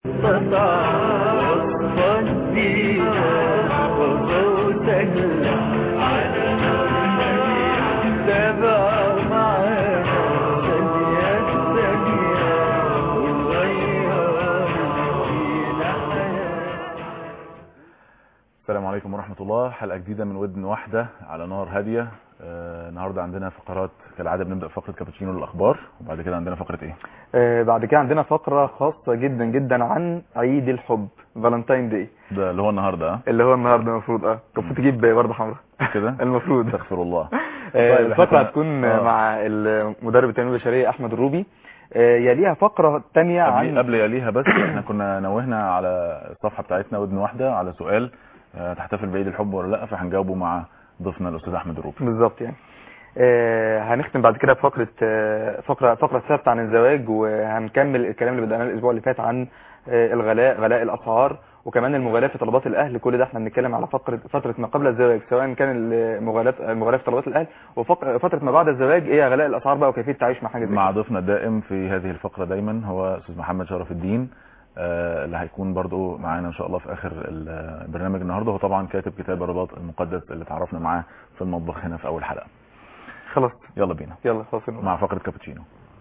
استطاع وصفا فيها وصوتا على تبع معنا ثانية ثانية وغير فينا حياة السلام عليكم ورحمة الله حلقة جديدة من ودن واحدة على نار هادية آه، النهاردة عندنا فقرات كالعادة بنبدأ فقرة كابتشينو للأخبار وبعد كده عندنا فقرة إيه؟ آه، بعد كده عندنا فقرة خاصة جدا جدا عن عيد الحب فالنتاين داي ده اللي هو النهاردة ها؟ اللي هو النهارده المفروض اه كان المفروض تجيب وردة حمراء كده؟ المفروض استغفر الله آه، طيب، الفقرة إحنا- هتكون آه. مع المدرب التنمية البشرية أحمد الروبي آه، يليها فقرة تانية قبل, عن قبل يليها بس احنا كنا نوهنا على الصفحة بتاعتنا ودن واحدة على سؤال آه، تحتفل بعيد الحب ولا لا فهنجاوبه مع ضيفنا الأستاذ أحمد الروبي بالظبط يعني آه، هنختم بعد كده بفقرة آه، فقرة فقرة ثابتة عن الزواج وهنكمل الكلام اللي بدأناه الأسبوع اللي فات عن آه، الغلاء غلاء الأسعار وكمان المغالاة في طلبات الأهل كل ده احنا بنتكلم على فقرة فترة ما قبل الزواج سواء كان المغالاة المغالاة في طلبات الأهل وفترة ما بعد الزواج ايه غلاء الأسعار بقى وكيفية التعايش مع حاجة زي مع كده. ضيفنا الدائم في هذه الفقرة دايما هو أستاذ محمد شرف الدين آه، اللي هيكون برضو معانا إن شاء الله في آخر البرنامج النهاردة هو طبعا كاتب كتاب الرباط المقدس اللي تعرفنا معاه في المطبخ هنا في أول حلقة خلاص يلا بينا يلا خلاص مع فقرة كابتشينو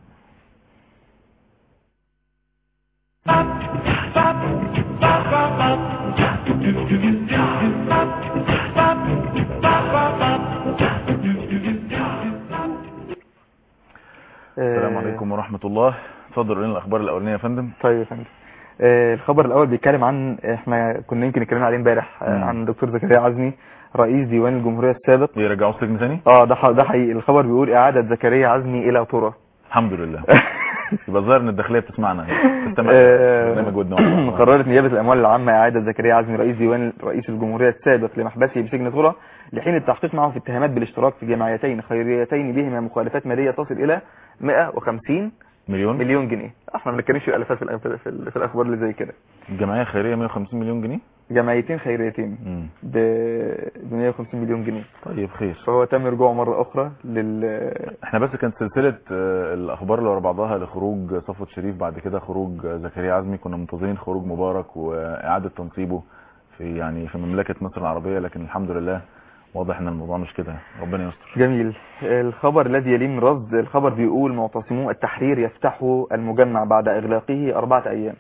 السلام آه، عليكم ورحمة الله اتفضل قول لنا الأخبار الأولانية يا فندم طيب يا فندم آه، الخبر الاول بيتكلم عن احنا كنا يمكن اتكلمنا عليه امبارح آه، مم. عن دكتور زكريا عزمي رئيس ديوان الجمهوريه السابق يرجعوا السجن ثاني اه ده ح- ده حقيقي الخبر بيقول اعاده زكريا عزمي الى ترى الحمد لله يبقى الظاهر ان الداخليه بتسمعنا تستمع آه، برنامج ودن واحدة. قررت نيابه الاموال العامه اعاده زكريا عزمي رئيس ديوان رئيس الجمهوريه السابق لمحبسه بسجن ترى لحين التحقيق معه في اتهامات بالاشتراك في جمعيتين خيريتين بهما مخالفات ماليه تصل الى 150 مليون مليون جنيه احنا ما بنتكلمش في الالافات في, الأ- في, ال- في الاخبار اللي زي كده الجمعيه خيريه 150 مليون جنيه جمعيتين خيريتين مم. ب 150 مليون جنيه طيب خير فهو تم رجوعه مرة أخرى لل احنا بس كانت سلسله آه، الاخبار اللي ورا بعضها لخروج صفوت شريف بعد كده خروج آه، زكريا عزمي كنا منتظرين خروج مبارك واعاده تنصيبه في يعني في مملكه مصر العربيه لكن الحمد لله واضح ان الموضوع مش كده ربنا يستر جميل الخبر الذي يليه من رصد الخبر بيقول معتصمو التحرير يفتحوا المجمع بعد إغلاقه أربعة أيام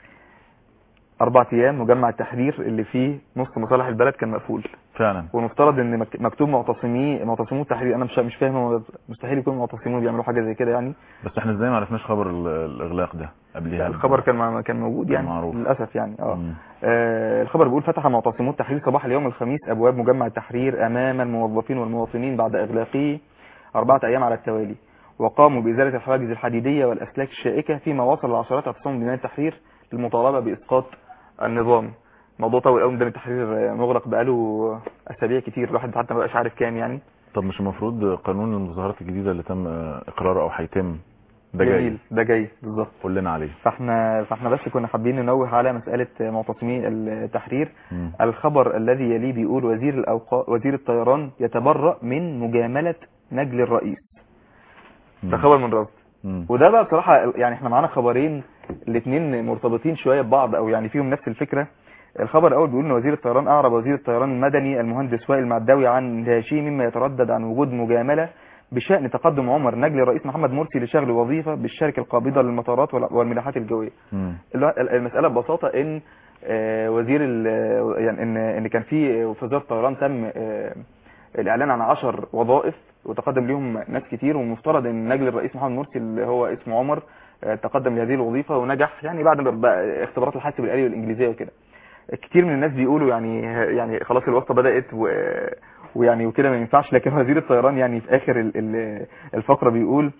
أربعة أيام مجمع التحرير اللي فيه نص مصالح البلد كان مقفول فعلا ونفترض ان مك- مكتوب معتصمي معتصمو التحرير انا مش مش فاهم هو مستحيل يكون معتصمون بيعملوا حاجه زي كده يعني بس احنا ازاي ما عرفناش خبر ال- الاغلاق ده قبلها الخبر كان مع- كان موجود يعني معروف. للاسف يعني اه مم. آه، الخبر بيقول فتح معتصمو التحرير صباح اليوم الخميس أبواب مجمع التحرير أمام الموظفين والمواطنين بعد إغلاقه أربعة أيام على التوالي وقاموا بإزالة الحواجز الحديدية والأسلاك الشائكة فيما وصل العشرات اعتصام بناية التحرير للمطالبة بإسقاط النظام موضوع طويل قوي ميدان التحرير آه، مغلق بقاله أسابيع كتير الواحد حتى ما بقاش عارف كام يعني طب مش المفروض قانون المظاهرات الجديده اللي تم آه، اقراره او هيتم ده جاي جميل ده جاي بالظبط قول لنا عليه فاحنا فاحنا بس كنا حابين ننوه على مسألة معتصمي التحرير مم. الخبر الذي يليه بيقول وزير الأوقاف وزير الطيران يتبرأ من مجاملة نجل الرئيس ده مم. خبر من رصد مم. وده بقى بصراحة يعني احنا معانا خبرين الاثنين مرتبطين شوية ببعض او يعني فيهم نفس الفكرة الخبر الاول بيقول ان وزير الطيران اعرب وزير الطيران المدني المهندس وائل معداوي عن اندهاشه مما يتردد عن وجود مجاملة بشأن تقدم عمر نجل الرئيس محمد مرسي لشغل وظيفة بالشركة القابضة للمطارات وال- والملاحات الجوية مم. ال- المسألة ببساطة ان آه، وزير ال- يعني ان ان كان في في وزارة الطيران تم آه، الاعلان عن 10 وظائف وتقدم ليهم ناس كتير ومفترض ان نجل الرئيس محمد مرسي اللي هو اسمه عمر آه، تقدم لهذه الوظيفة ونجح يعني بعد ما بقى اختبارات الحاسب الآلي والإنجليزية وكده كتير من الناس بيقولوا يعني يعني خلاص الواسطة بدأت و ويعني وكده ما ينفعش لكن وزير الطيران يعني في اخر ال- ال- الفقره بيقول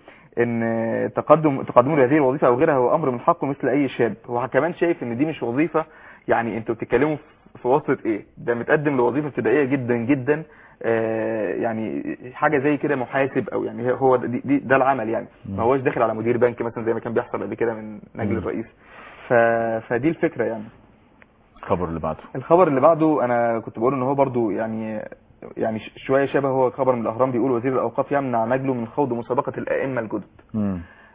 ان تقدم تقدمه لهذه الوظيفه او غيرها هو امر من حقه مثل اي شاب هو كمان شايف ان دي مش وظيفه يعني انتوا بتتكلموا في- في واسطه ايه ده متقدم لوظيفه ابتدائيه جدا جدا آه، يعني حاجه زي كده محاسب او يعني هو ده, دي ده العمل يعني ما هوش داخل على مدير بنك مثلا زي ما كان بيحصل قبل كده من نجل مم. الرئيس ف... فدي الفكره يعني الخبر اللي بعده الخبر اللي بعده انا كنت بقول ان هو برضو يعني يعني ش- شويه شبه هو خبر من الاهرام بيقول وزير الاوقاف يمنع نجله من خوض مسابقه الائمه الجدد مم.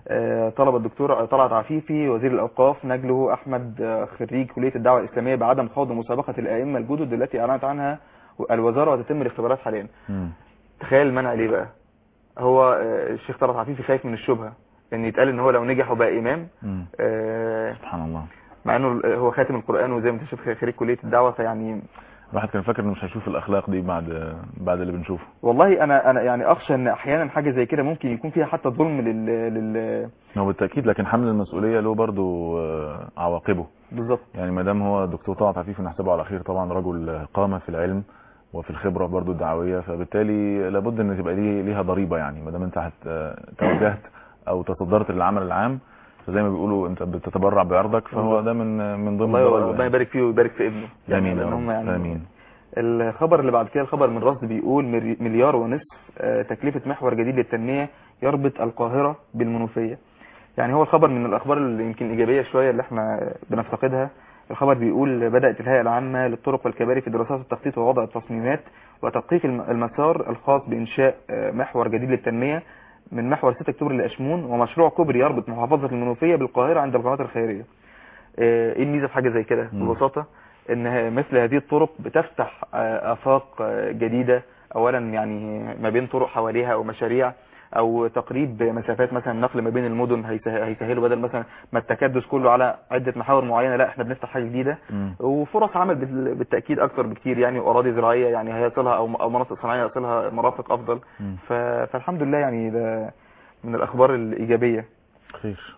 آه، طلب الدكتور طلعت عفيفي وزير الأوقاف نجله أحمد آه، خريج كلية الدعوة الإسلامية بعدم خوض مسابقة الأئمة الجدد التي أعلنت عنها الوزارة وتتم الاختبارات حاليا مم. تخيل المنع ليه بقى هو آه، الشيخ طلعت عفيفي خايف من الشبهة ان يتقال ان هو لو نجح وبقى امام مم. آه، سبحان الله مع انه هو خاتم القرآن وزي ما انت شايف خريج كلية الدعوة فيعني الواحد كان فاكر انه مش هيشوف الاخلاق دي بعد بعد اللي بنشوفه والله انا انا يعني اخشى ان احيانا حاجة زي كده ممكن يكون فيها حتى ظلم لل لل هو بالتاكيد لكن حمل المسؤوليه له برضو آه، عواقبه بالظبط يعني ما دام هو دكتور طلعت عفيف نحسبه على خير طبعا رجل قامه في العلم وفي الخبره برضو الدعويه فبالتالي لابد ان تبقى ليه ليها ضريبه يعني ما دام انت هت- آه، توجهت او تصدرت للعمل العام فزي ما بيقولوا انت بتتبرع بعرضك فهو ده من من ضمن الله الضرائب ربنا يعني. يبارك فيه ويبارك في ابنه امين يا لأن هم رب امين الخبر اللي بعد كده الخبر من رصد بيقول ملي- مليار ونصف آه، تكلفة محور جديد للتنمية يربط القاهرة بالمنوفية يعني هو الخبر من الأخبار اللي يمكن إيجابية شوية اللي احنا بنفتقدها الخبر بيقول بدأت الهيئة العامة للطرق والكباري في دراسات التخطيط ووضع التصميمات وتدقيق الم- المسار الخاص بإنشاء آه، محور جديد للتنمية من محور 6 أكتوبر لأشمون ومشروع كوبري يربط محافظة المنوفية بالقاهرة عند القناة الخيرية آه، ايه الميزه في حاجه زي كده مم. ببساطه ان ه- مثل هذه الطرق بتفتح آه، افاق آه، جديده اولا يعني ما بين طرق حواليها او مشاريع او تقريب مسافات مثلا نقل ما بين المدن هيسه- هيسهلوا بدل مثلا ما التكدس كله على عده محاور معينه لا احنا بنفتح حاجه جديده مم. وفرص عمل بال- بالتاكيد اكتر بكتير يعني واراضي زراعيه يعني هيصلها او او مناطق صناعيه يصلها مرافق افضل مم. ف- فالحمد لله يعني ده من الاخبار الايجابيه خير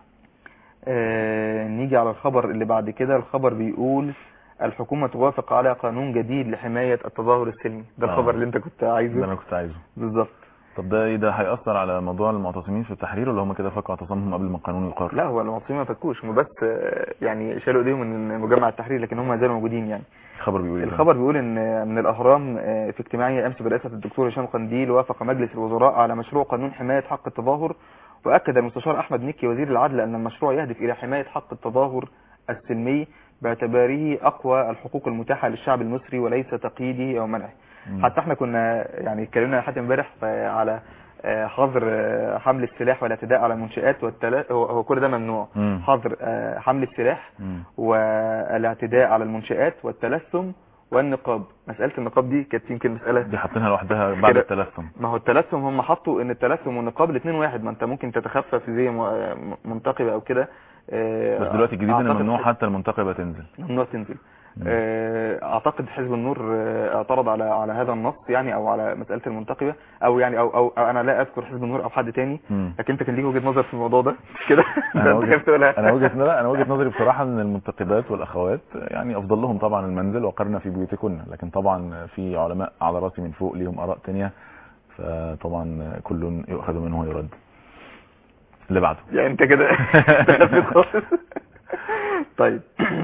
آه، نيجي على الخبر اللي بعد كده الخبر بيقول الحكومة توافق على قانون جديد لحماية التظاهر السلمي ده آه. الخبر اللي انت كنت ده عايزه انا كنت عايزه بالظبط طب ده ايه ده هيأثر على موضوع المعتصمين في التحرير ولا هم كده فكوا اعتصامهم قبل ما القانون يقر لا هو المعتصمين ما فكوش هم بس آه، يعني شالوا ايديهم من مجمع التحرير لكن هم ما زالوا موجودين يعني الخبر بيقول ايه بقى؟ الخبر بيقول ان من الاهرام آه، في اجتماعيه امس برئاسه الدكتور هشام قنديل وافق مجلس الوزراء على مشروع قانون حمايه حق التظاهر واكد المستشار احمد مكي وزير العدل ان المشروع يهدف الى حمايه حق التظاهر السلمي باعتباره اقوى الحقوق المتاحه للشعب المصري وليس تقييده او منعه مم. حتى احنا كنا يعني اتكلمنا حتى امبارح آه، على آه، حظر آه، حمل السلاح والاعتداء على المنشآت والتلا... هو هو كل ده ممنوع مم. حظر آه، حمل السلاح مم. والاعتداء على المنشآت والتلثم والنقاب مسألة النقاب دي كانت يمكن مسألة دي حاطينها لوحدها بعد كده. التلثم ما هو التلثم هم حطوا ان التلثم والنقاب الاثنين واحد ما انت ممكن تتخفف زي م- منتقبة او كده آه، بس دلوقتي الجديد ان أعتقد ممنوع حزب- حتى المنتقبة تنزل ممنوع تنزل مم. آه، اعتقد حزب النور آه، اعترض على على هذا النص يعني او على مسألة المنتقبة او يعني او او أو انا لا اذكر حزب النور او حد تاني مم. لكن انت كان ليك وجهة نظر في الموضوع ده مش كده انا ده انت وجهة كيف تقولها انا وجهة لا انا وجهة نظري بصراحة ان المنتقبات والاخوات يعني افضل لهم طبعا المنزل وقرنا في بيوتكن لكن طبعا في علماء على راسي من فوق ليهم اراء تانية فطبعا كل يؤخذ منه ويرد اللي بعده يعني انت كده دخلت خالص طيب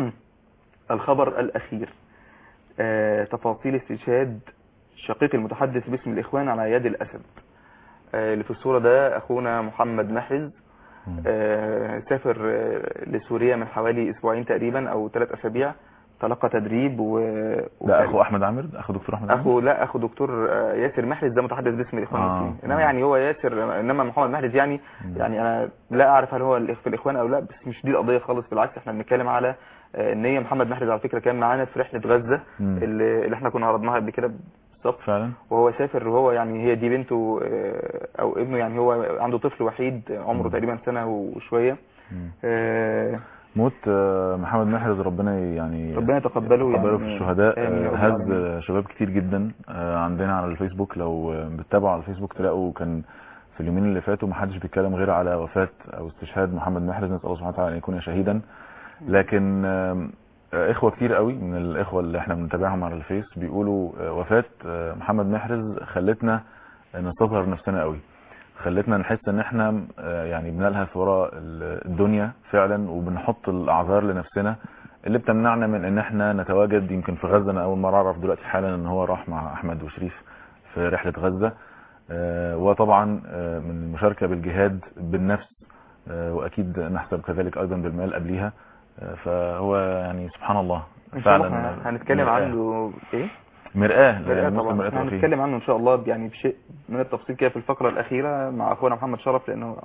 الخبر الاخير آه، تفاصيل استشهاد شقيق المتحدث باسم الاخوان على يد الاسد آه، اللي في الصورة ده اخونا محمد محرز مم. آه، سافر آه، لسوريا من حوالي اسبوعين تقريبا او ثلاث اسابيع تلقى تدريب و ده اخو احمد عامر ده اخو دكتور احمد عامر اخو لا اخو دكتور آه، ياسر محرز ده متحدث باسم الاخوان آه. المسلمين انما آه. يعني هو ياسر انما محمد محرز يعني مم. يعني انا لا اعرف هل هو الإخ- في الاخوان او لا بس مش دي القضيه خالص بالعكس احنا بنتكلم على آه، ان هي محمد محرز على فكره كان معانا في رحله غزه مم. اللي, اللي احنا كنا عرضناها قبل كده بالظبط فعلا وهو سافر وهو يعني هي دي بنته آه، او ابنه يعني هو عنده طفل وحيد عمره مم. تقريبا سنه وشويه مم. آه، موت آه، محمد محرز ربنا يعني ربنا يتقبله يتقبله يعني في الشهداء آمين يا رب آه، هز العالمين. شباب كتير جدا آه، عندنا على الفيسبوك لو آه، بتتابعوا على الفيسبوك تلاقوا كان في اليومين اللي فاتوا محدش بيتكلم غير على وفاة او استشهاد محمد محرز نسأل الله سبحانه وتعالى ان يكون شهيدا لكن آم، آه، اخوة كتير قوي من الاخوة اللي احنا بنتابعهم على الفيس بيقولوا آه، وفاة آه، محمد محرز خلتنا نستصغر نفسنا قوي خلتنا نحس ان احنا آه، يعني بنلهث وراء ال- الدنيا فعلا وبنحط الاعذار لنفسنا اللي بتمنعنا من ان احنا نتواجد يمكن في غزة انا اول مرة اعرف دلوقتي حالا ان هو راح مع احمد وشريف في رحلة غزة آه، وطبعا آه، من المشاركة بالجهاد بالنفس آه، واكيد نحسب كذلك ايضا بالمال قبليها آه، فهو يعني سبحان الله ان شاء الله فعلا هن- هنتكلم مرآة. عنه ايه مرآة مرآة للمسلم طبعا مرآة احنا أخيه. هنتكلم عنه ان شاء الله يعني بشيء من التفصيل كده في الفقره الاخيره مع اخونا محمد شرف لانه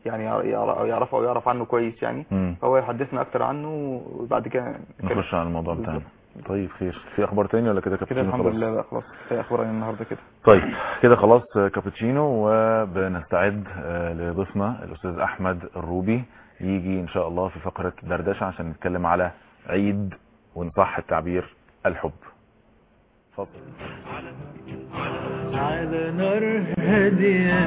يعني يعر- يعرفه او يعرف عنه كويس يعني مم. فهو يحدثنا اكتر عنه وبعد كده نتكلم. نخش على الموضوع بتاعنا بالظبط. طيب خير في اخبار تاني ولا كده كده كابتشينو الحمد خلاص لله بقى خلاص كفايه اخبار النهارده كده طيب كده خلاص كابتشينو وبنستعد آه، لضيفنا الاستاذ احمد الروبي يجي ان شاء الله في فقره دردشه عشان نتكلم على عيد وان صح التعبير الحب اتفضل على نار هادية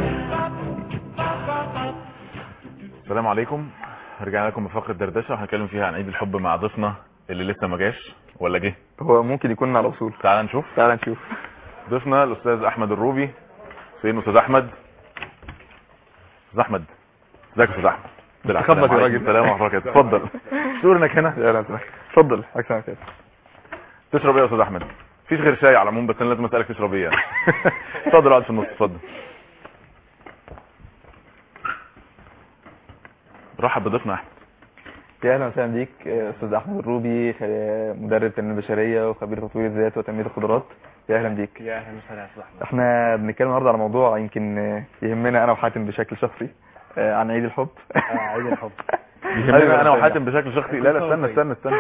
السلام عليكم رجعنا لكم بفقره دردشه وهنتكلم فيها عن عيد الحب مع ضيفنا اللي لسه ما جاش ولا جه هو ممكن يكون على وصول تعال نشوف تعال نشوف ضيفنا الاستاذ احمد الروبي فين استاذ احمد استاذ احمد ازيك يا استاذ احمد بالعكس. تخبط يا السلام راجل. عليكم. السلام ورحمه الله وبركاته اتفضل شو انك هنا يا لا اتفضل احسن كده تشرب ايه يا استاذ احمد مفيش غير شاي على العموم بس انا لازم اسالك تشرب ايه يعني. اتفضل اقعد في النص اتفضل رحب بضيفنا احمد يا اهلا وسهلا بيك آه، استاذ احمد الروبي خ- مدرب تنميه بشريه وخبير تطوير الذات وتنميه القدرات يا اهلا بيك يا اهلا وسهلا يا استاذ احمد احنا بنتكلم النهارده على موضوع يمكن آه، يهمنا انا وحاتم بشكل شخصي آه، عن عيد الحب عيد الحب يهمنا انا وحاتم بشكل شخصي لا لا استنى استنى استنى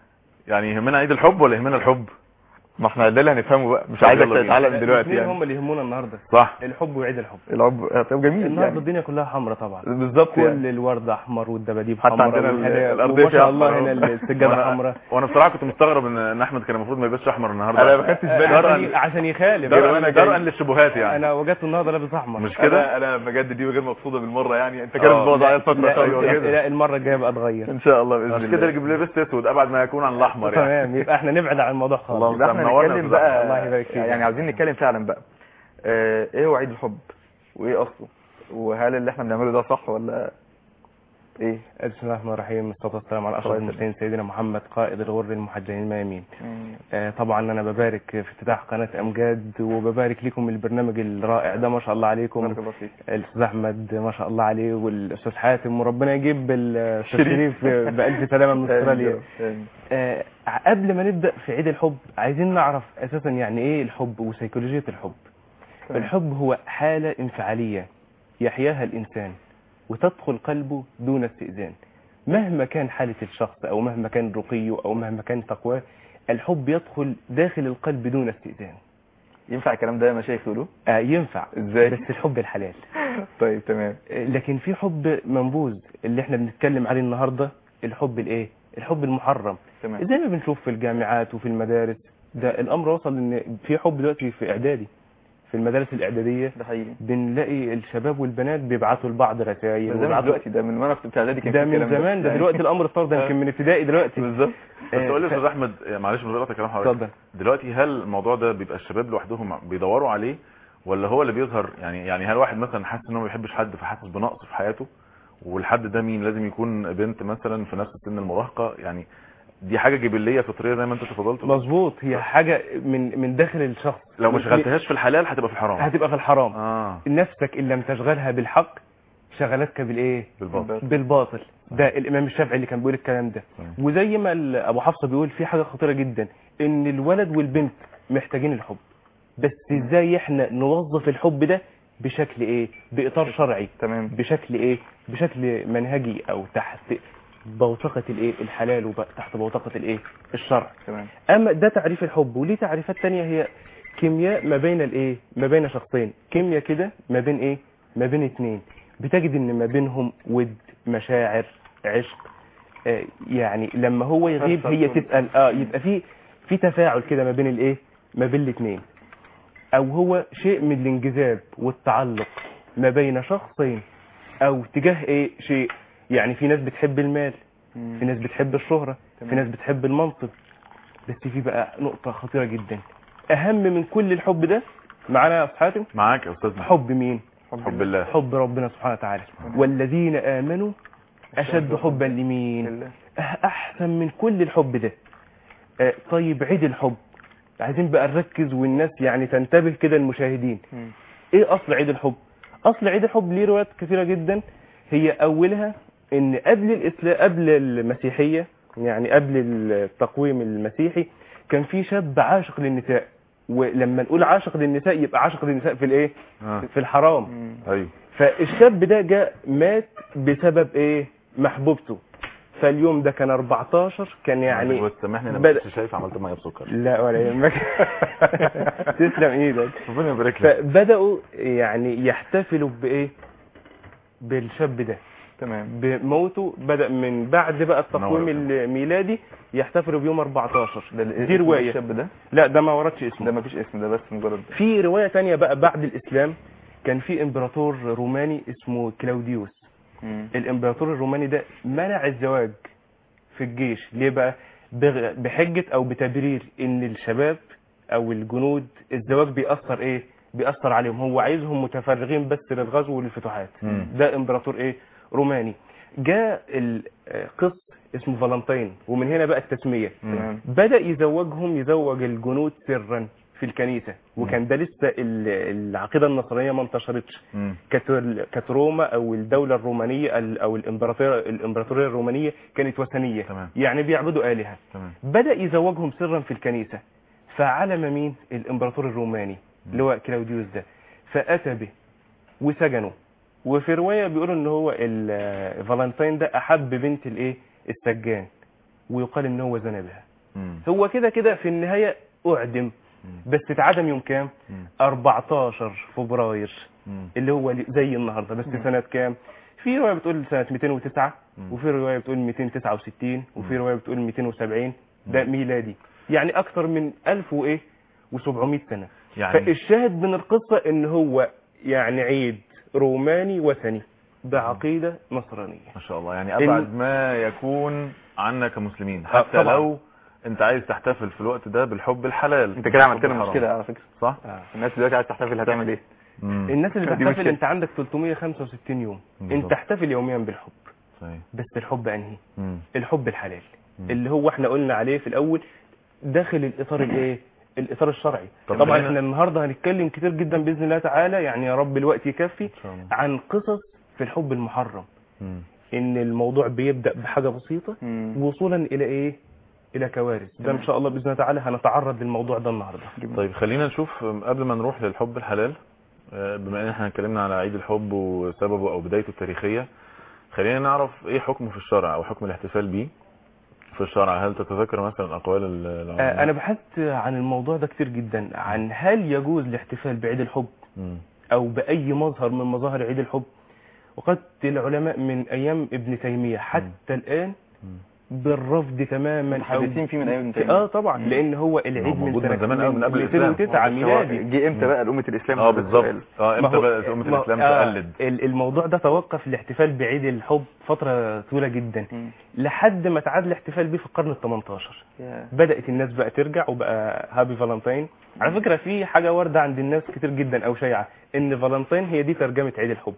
يعني يهمنا عيد الحب ولا يهمنا الحب ما احنا ده اللي هنفهمه بقى مش طب عايزك يلا بينا. تتعلم دلوقتي الاثنين يعني هم اللي يهمونا النهارده صح الحب وعيد الحب العب آه، طب جميل النهارده يعني الدنيا كلها حمراء طبعا بالظبط كل يعني الورد احمر والدباديب حتى حمراء عندنا ال- والهدايا الأرضية وما فيها شاء الله أحمر. هنا السجاده وانا, حمراء وأنا بصراحه كنت مستغرب ان ان احمد كان المفروض ما يلبسش احمر النهارده انا ما خدتش بالي عشان عشان يخالف درءا وأنا جاي. درءا للشبهات يعني انا وجدت النهارده لابس احمر مش كده انا انا بجد دي غير مقصوده بالمره يعني انت آه. كده بتبوظ عليا لا, الفقره أيوة لا, كده. لا المره الجايه بقى اتغير ان شاء الله باذن عشان الله كده اللي لبست اسود ابعد ما يكون عن الاحمر يعني تمام يبقى احنا نبعد عن الموضوع خالص الله يبقى احنا منورنا يا نتكلم أستاذ بقى أحمد. الله يبارك فيك. يعني عاوزين نتكلم فعلا بقى آه، ايه هو عيد الحب وايه اصله وهل اللي احنا بنعمله ده صح ولا ايه بسم الله الرحمن الرحيم والصلاه والسلام على اشرف الله يسلمك. المرسلين سيدنا محمد قائد الغر المحجلين الميامين آه، طبعا انا ببارك في افتتاح قناه امجاد وببارك لكم البرنامج الرائع ده ما شاء الله عليكم بارك الله فيك الاستاذ احمد ما شاء الله عليه والاستاذ حاتم وربنا يجيب الاستاذ شريف. شريف بالف سلامه من استراليا آمين. آه، قبل ما نبدا في عيد الحب عايزين نعرف اساسا يعني ايه الحب وسيكولوجيه الحب تمام. الحب هو حاله انفعاليه يحياها الانسان وتدخل قلبه دون استئذان مهما كان حاله الشخص او مهما كان رقيه او مهما كان تقواه الحب يدخل داخل القلب دون استئذان ينفع الكلام ده يا مشايخ يقولوا آه ينفع ازاي بس الحب الحلال طيب تمام آه، لكن في حب منبوذ اللي احنا بنتكلم عليه النهارده الحب الايه الحب المحرم تمام زي ما بنشوف في الجامعات وفي المدارس ده الامر وصل ان في حب دلوقتي في اعدادي في المدارس الاعداديه ده حقيقي بنلاقي الشباب والبنات بيبعتوا لبعض رسائل ده من دلوقتي ده من وانا في اعدادي كان ده في من الكلام زمان ده دلوقتي الامر اتطور ده يمكن من ابتدائي دلوقتي بالظبط بس آه، تقول لي ف- يا استاذ احمد آه، معلش من غير قطع كلام حضرتك اتفضل دلوقتي هل الموضوع ده بيبقى الشباب لوحدهم بيدوروا عليه ولا هو اللي بيظهر يعني يعني هل واحد مثلا حاسس ان هو ما بيحبش حد فحاسس بنقص في حياته والحد ده مين لازم يكون بنت مثلا في نفس سن المراهقه يعني دي حاجه جبليه فطريه زي ما انت تفضلت مظبوط هي حاجه من من داخل الشخص لو ما من- شغلتهاش في الحلال هتبقى في الحرام هتبقى في الحرام اه نفسك ان لم تشغلها بالحق شغلتك بالايه بالباطل بالباطل ده الامام الشافعي اللي كان بيقول الكلام ده صحيح. وزي ما ال- ابو حفصه بيقول في حاجه خطيره جدا ان الولد والبنت محتاجين الحب بس ازاي احنا نوظف الحب ده بشكل ايه باطار شرعي تمام بشكل ايه بشكل منهجي او تحت بوتقه الايه الحلال وتحت بوتقه الايه الشرع تمام اما ده تعريف الحب وليه تعريفات تانية هي كيمياء ما بين الايه ما بين شخصين كيمياء كده ما بين ايه ما بين اتنين بتجد ان ما بينهم ود مشاعر عشق آه يعني لما هو يغيب هي فرصة. تسأل اه يبقى في في تفاعل كده ما بين الايه ما بين الاتنين او هو شيء من الانجذاب والتعلق ما بين شخصين او تجاه ايه شيء يعني في ناس بتحب المال في ناس بتحب الشهرة في تمام. ناس بتحب المنصب بس في بقى نقطة خطيرة جدا أهم من كل الحب ده معانا يا أستاذ حاتم معاك يا استاذ محمد حب مين؟ حب الله حب ربنا سبحانه وتعالى والذين آمنوا أشد حبا لمين؟ لله. أه- أحسن من كل الحب ده آه، طيب عيد الحب عايزين بقى نركز والناس يعني تنتبه كده المشاهدين مم. ايه اصل عيد الحب اصل عيد الحب ليه روايات كثيره جدا هي اولها ان قبل الاسلام قبل المسيحيه يعني قبل التقويم المسيحي كان في شاب عاشق للنساء ولما نقول عاشق للنساء يبقى عاشق للنساء في الايه آه. في الحرام مم. ايوه فالشاب ده جاء مات بسبب ايه محبوبته فاليوم ده كان 14 كان يعني بس سامحني انا بدأ- مش شايف عملت ميه بسكر لا ولا يهمك تسلم ايدك ربنا يبارك لك فبداوا يعني يحتفلوا بايه بالشاب ده تمام بموته بدا من بعد بقى التقويم نور. الميلادي يحتفلوا بيوم 14 ده ال- دي روايه الشاب ده لا ده ما وردش ده اسمه مفيش اسم ده بس مجرد في روايه تانية بقى بعد الاسلام كان في امبراطور روماني اسمه كلاوديوس مم. الامبراطور الروماني ده منع الزواج في الجيش ليه بقى بغ- بحجة او بتبرير ان الشباب او الجنود الزواج بيأثر ايه بيأثر عليهم هو عايزهم متفرغين بس للغزو وللفتوحات مم. ده امبراطور ايه روماني جاء القس اسمه فالنتين ومن هنا بقى التسمية تمام بدأ يزوجهم يزوج الجنود سرا في الكنيسة وكان ده لسه ال- العقيدة النصرانية ما انتشرتش مم. كانت كانت روما او الدوله الرومانيه ال- او الامبراطوريه الامبراطوريه الرومانيه كانت وثنيه تمام. يعني بيعبدوا الهه تمام بدا يزوجهم سرا في الكنيسه فعلم مين الامبراطور الروماني اللي هو كلاوديوس ده فاتى به وسجنه وفي روايه بيقولوا ان هو ال- فالنتين ده احب بنت الايه السجان ويقال ان هو زنى بها مم. هو كده كده في النهايه اعدم بس اتعدم يوم كام مم. 14 فبراير مم. اللي هو زي النهارده بس سنه كام في روايه بتقول سنه 209 مم. وفي روايه بتقول 269 وفي روايه بتقول 270 ده ميلادي يعني اكثر من 1000 وايه و700 سنه يعني فالشاهد من القصه ان هو يعني عيد روماني وثني بعقيده نصرانيه ما شاء الله يعني ابعد ما يكون عنا كمسلمين حتى طبعاً. لو انت عايز تحتفل في الوقت ده بالحب الحلال انت كده عملت بالحب لنا الحرام. مشكله على فكره صح الناس دلوقتي عايز تحتفل هتعمل ايه مم. الناس اللي دي بتحتفل مشكلة. انت عندك 365 يوم بالظبط. انت احتفل يوميا بالحب صحيح بس الحب انهي مم. الحب الحلال مم. اللي هو احنا قلنا عليه في الاول داخل الاطار الايه الاطار الشرعي طب طبعا خلينا- احنا النهارده هنتكلم كتير جدا باذن الله تعالى يعني يا رب الوقت يكفي ان شاء الله عن قصص في الحب المحرم مم. ان الموضوع بيبدا بحاجه بسيطه مم. وصولا الى ايه الى كوارث ده ان شاء الله باذن الله تعالى هنتعرض للموضوع ده النهارده طيب خلينا نشوف قبل ما نروح للحب الحلال آه، بما ان احنا اتكلمنا على عيد الحب وسببه او بدايته التاريخيه خلينا نعرف ايه حكمه في الشرع او حكم الاحتفال بيه في الشرع هل تتذكر مثلا اقوال ال- العلماء آه، انا بحثت عن الموضوع ده كتير جدا عن هل يجوز الاحتفال بعيد الحب مم. او باي مظهر من مظاهر عيد الحب وقد العلماء من ايام ابن تيميه حتى الان مم. بالرفض تماما أو- متحدثين فيه من ايام ابن في- تيمية. اه طبعا مم. لان هو العيد هو من موجود من سنة زمان أوي، من قبل الإسلام. 209 هو ميلادي جه امتى بقى لأمة الاسلام اه هذا بالظبط السؤال؟ اه ما امتى هو- بدات امه ما- الاسلام آه، تقلد ال- الموضوع ده توقف الاحتفال بعيد الحب فتره طويله جدا مم. لحد ما تعاد الاحتفال بيه في القرن ال 18 يا. بدات الناس بقى ترجع وبقى هابي فالنتين على فكره في حاجه وارده عند الناس كتير جدا او شائعه ان فالنتين هي دي ترجمه عيد الحب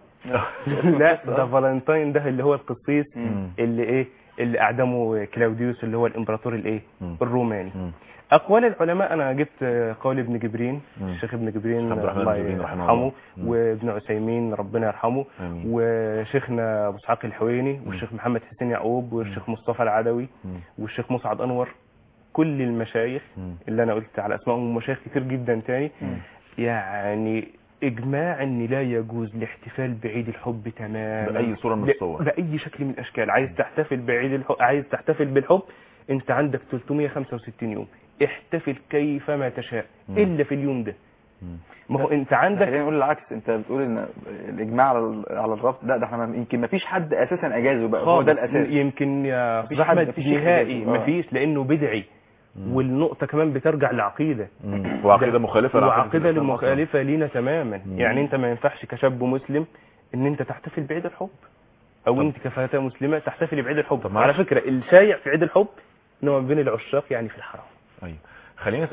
لا ده فالنتين ده اللي هو القسيس مم. اللي ايه اللي اعدمه كلاوديوس اللي هو الامبراطور الايه مم. الروماني مم. اقوال العلماء انا جبت قول ابن جبرين مم. الشيخ ابن جبرين عبد الرحمن الله بن جبرين رحمه يرحمه الله. مم. وابن عثيمين ربنا يرحمه آمين. وشيخنا ابو اسحاق الحويني والشيخ محمد حسين يعقوب والشيخ مصطفى العدوي مم. والشيخ مسعد انور كل المشايخ مم. اللي انا قلت على اسمائهم مشايخ كتير جدا تاني مم. يعني اجماع ان لا يجوز الاحتفال بعيد الحب تماما بأي صورة من لا- الصور. باي شكل من الاشكال عايز تحتفل بعيد الحب عايز تحتفل بالحب انت عندك 365 يوم احتفل كيفما تشاء مم. الا في اليوم ده مم. ما هو انت عندك خلينا نقول العكس انت بتقول ان الاجماع على ال- على الرفض لا ده احنا ما- يمكن ما فيش حد اساسا اجازه بقى هو خالص ده الاساس يمكن يا مفيش استاذ حد- احمد مفيش شيخ نهائي أجازه. آه. مفيش لانه بدعي والنقطه كمان بترجع لعقيده مم. وعقيده مخالفه لعقيدة وعقيده الإسلام أصلاً. المخالفه لينا تماما مم. يعني انت ما ينفعش كشاب مسلم ان انت تحتفل بعيد الحب او طب. انت كفتاه مسلمه تحتفل بعيد الحب طب على معلش. فكره الشايع في عيد الحب ان هو ما بين العشاق يعني في الحرام ايوه خلينا